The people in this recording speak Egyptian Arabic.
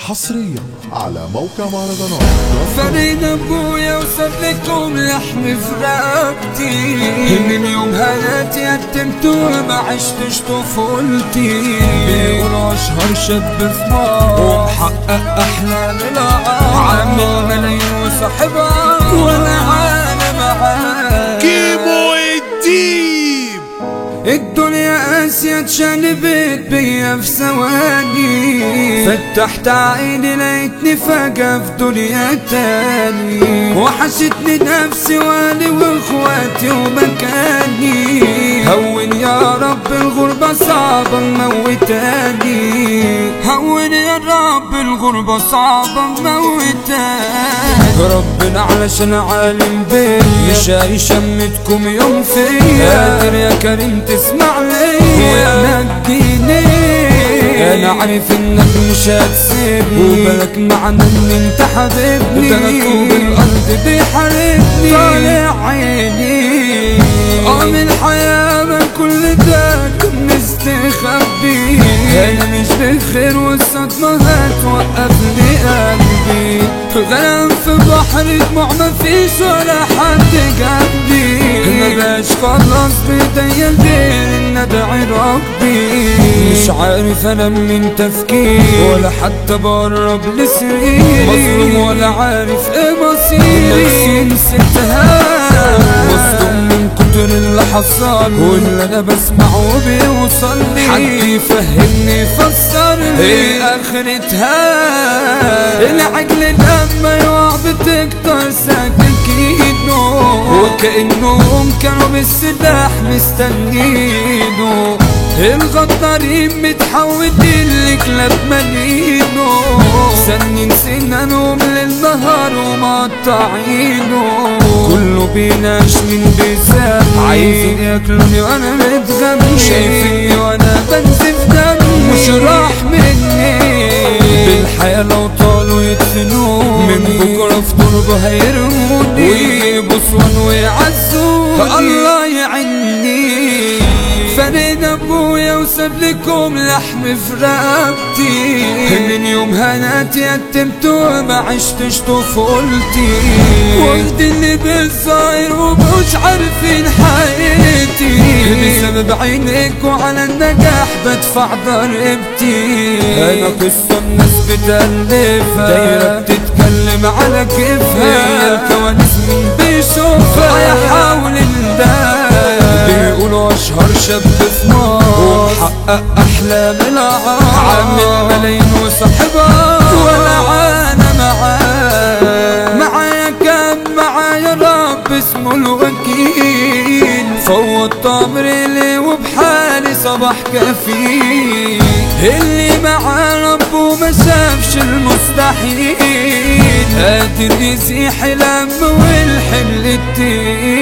حصريا على موقع مهرجانات فريد ابويا وسلكم لحم في رقبتي من يوم هلات يتمت وما عشتش طفولتي بيقولوا اشهر شاب في مصر ومحقق احلام العار عامل ملايين وصاحبها وانا عالم معاه كيمو الديب الدنيا قاسية اتشنبت بيا في ثواني فتحت عيني لقيتني فجأة في دنيا تاني وحشتني نفسي والي واخواتي ومكاني هون يا رب الغربة صعبة موتاني هون يا رب الغربة صعبة موتاني ربنا علشان عالم بيا شاي شمتكم يوم فيا قادر يا كريم تسمع ليا ونجيني انا عارف انك مش هتسيبني وبالك معنى ان انت حبيبني ده انا طوب الارض بيحاربني طالع عيني اه من الحياة من كل ده كنت مستخبي انا مش بخير والصدمة هتوقف لي قلبي غرام في بحر دموع مفيش ولا حد جنبي مبقاش خلاص بايديا غير ان ادعي ربي مش عارف انا من تفكيري ولا حتى بقرب لسريري مظلوم ولا عارف ايه مصيري نفسي نسيتها مصدوم من كتر اللي حصل واللي انا بسمعه بيوصل لي حد يفهمني يفسر لي ايه اخرتها العجل لما يقع بتكتر سكاكينه وكأنهم كانوا بالسلاح مستنينه الغدارين متحولين لكلاب ملينه سنين سنانهم للنهار ومقطعينه كله بيناش من بيسام عايزين ياكلوني وانا متغمي شايفيني وانا بنزف دم مش راح مني بالحياة لو طالوا يدفنوني من بكرة في تربة هيرموني ويجيبوا صوان ويعزوني الله يعني فريد ابويا وساب لكم لحم في رقبتي من يوم هنات يتمت وما عشتش طفولتي واخديني بالظاهر ومش عارفين حياتي بسبب عينيك وعلى النجاح بدفع ضريبتي انا قصة الناس بتألفها دايرة بتتكلم على كيفها هي الكواليس مين بيشوفها يحاول الدار بيقولوا اشهر شاب في مصر ومحقق احلام العار عامل ملايين وصاحبها ولا انا معاه معايا كان معايا رب اسمه الوكيل فوت امري لي وبحالي صباح كفيل اللي مع ربه ما شافش المستحيل قادر يزيح الهم والحمل التقيل